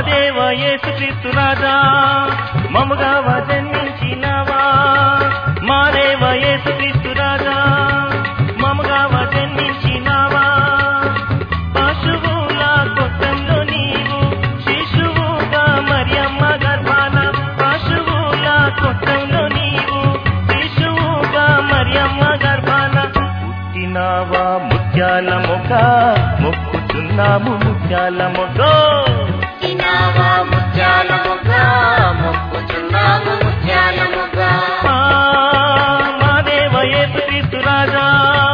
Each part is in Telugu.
దేవ యేసుక్రీస్తు రాజా మముగా జన్మించినవా మా దేవ యేసుక్రీస్తు రాజా మముగా జన్మించినవా పశువుల కొట్టంలో నీవు శిశువుగా మరియమ్మ గర్భాన పశువుల కొట్టంలో నీవు శిశువుగా మరియమ్మ గర్భాన పుట్టినావా ముత్యాల మొగ్గ మొక్కుతున్నాము ముత్యాల మొగ్గ తినావా ముత్యాల మొగ్గ మొక్కుచున్నాము ముత్యాల మొగ్గ ఆ, మా దేవ యేసుక్రీస్తు రాజా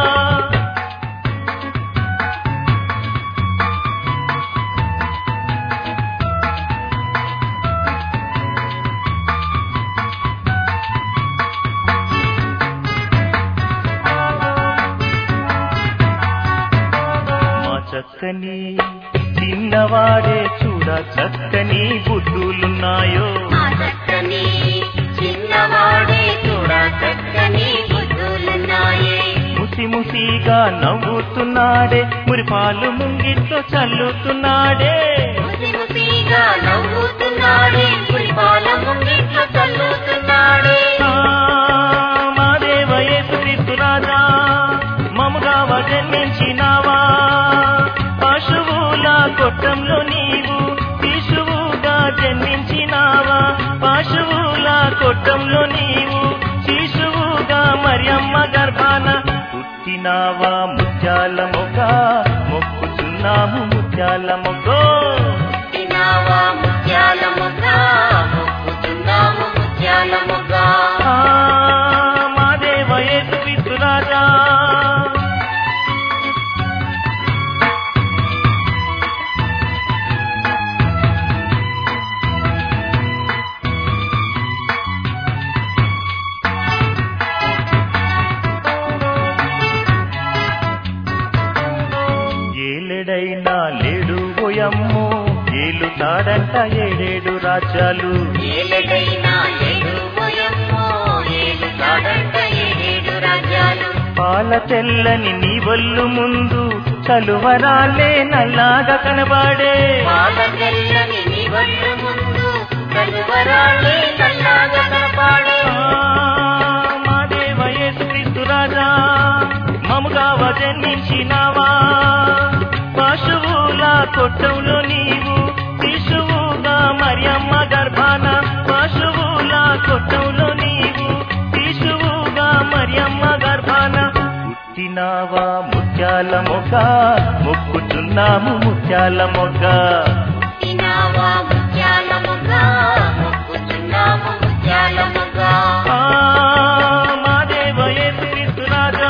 మా చక్కని చిన్నవాడే చూడ చక్కని బుద్ధులున్నాయో ఆ చక్కని చిన్నవాడే చూడ చక్కని బుద్ధులున్నాయే ముసి ముసిగా నవ్వుతున్నాడే మురిపాలు ముంగిట్లో చల్లుతున్నాడే ముసి ముసిగా నవ్వుతున్నాడే పులిపాల ముంగిట్లో చల్లుతున్నాడే ఆ, మా దేవ యేసుక్రీస్తు రాజా మముగా జన్మించినావా పశువుల కొట్టంలో నీవు శిశువుగా జన్మించినావా పశువుల కొట్టంలో నీవు శిశువుగా మరియమ్మ గర్భాన పుట్టినావా ముత్యాల మొగ్గ మొక్కుతున్నాము ముత్యాల మొగ్గో తినావా ముత్యాల మొగ్గ మొక్కుచున్నాము ముత్యాల మొగ్గ ఆ, మా దేవ యేసుక్రీస్తు రాజా ఏలెడైనా లేడు పోయమ్మో ఏలుతాడంట ఏడేడు రాజ్యాలు ఏలడైనా ఏడు పోయమ్మో ఏడు కాడంట ఏడేడు రాజ్యాలు పాల తెల్లని నీ వల్లు ముందు చలువరాలే నల్లాగా కనబాడే పాల తెల్లని నీ వళ్ళు ముందు కలువరాలే కల్లాగా కనపాడే ఆ, మా దేవ యేసుక్రీస్తు రాజా మముగా జన్మించినావా పశువుల కొట్టంలో నీవు శిశువుగా మరియమ్మ గర్భాన పశువుల కొట్టంలో నీవు శిశువుగా మరియమ్మ గర్భాన పుట్టినావా ముత్యాల మొగ్గ మొక్కుతున్నాము ముత్యాల మొగ్గ తినావా ముత్యాల మొగ్గ మొక్కుచున్నాము ముత్యాల మొగ్గ ఆ, మా దేవ యేసుక్రీస్తు రాజా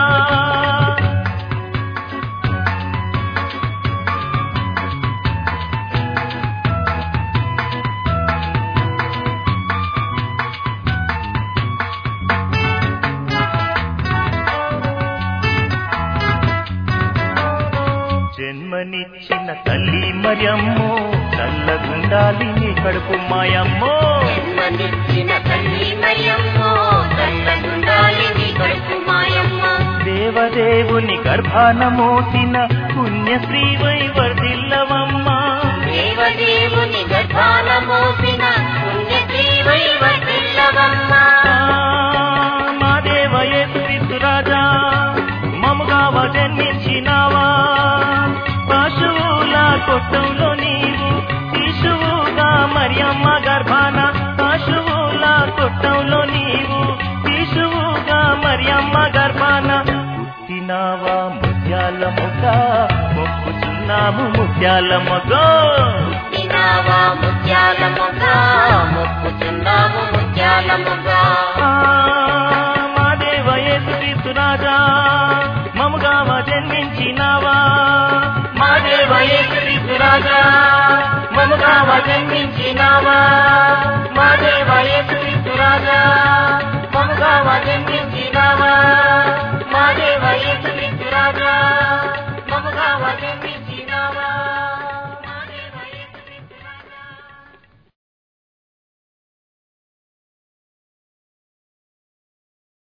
జన్మనిచ్చిన తల్లి మరియమ్మో చల్లగుండాలి నీ కడుపు మాయమ్మో జన్మనిచ్చిన తల్లి మరియమ్మో చల్లగుండాలి నీ కడుపు మాయమ్మ దేవదేవుని గర్భాన మోసిన పుణ్యశ్రీవై వర్ధిల్లవమ్మా దేవదేవుని గర్భాన మోసిన పుణ్యజీవై వర్ధిల్లవమ్మ ఆ, మా దేవ యేసుక్రీస్తు రాజా మముగా జన్మించినావా పశువుల కొట్టంలో నీవు శిశువుగా మరియమ్మ గర్భాన పశువుల కొట్టంలో నీవు శిశువుగా మరియమ్మ గర్భాన పుట్టినావా ముత్యాల మొగ్గ మొక్కుచున్నాము ముత్యాల మొగ్గ తినావా ముత్యాల మొగ్గ మొక్కుచున్నాము ముత్యాల మొగ్గ ఆ, మా దేవ యేసుక్రీస్తు రాజా మముగా జన్మించినావా మా దేవ యేసుక్రీస్తు రాజా మముగా జన్మించినావా మా దేవ యేసుక్రీస్తు రాజా మముగా జన్మించినావా మా దేవ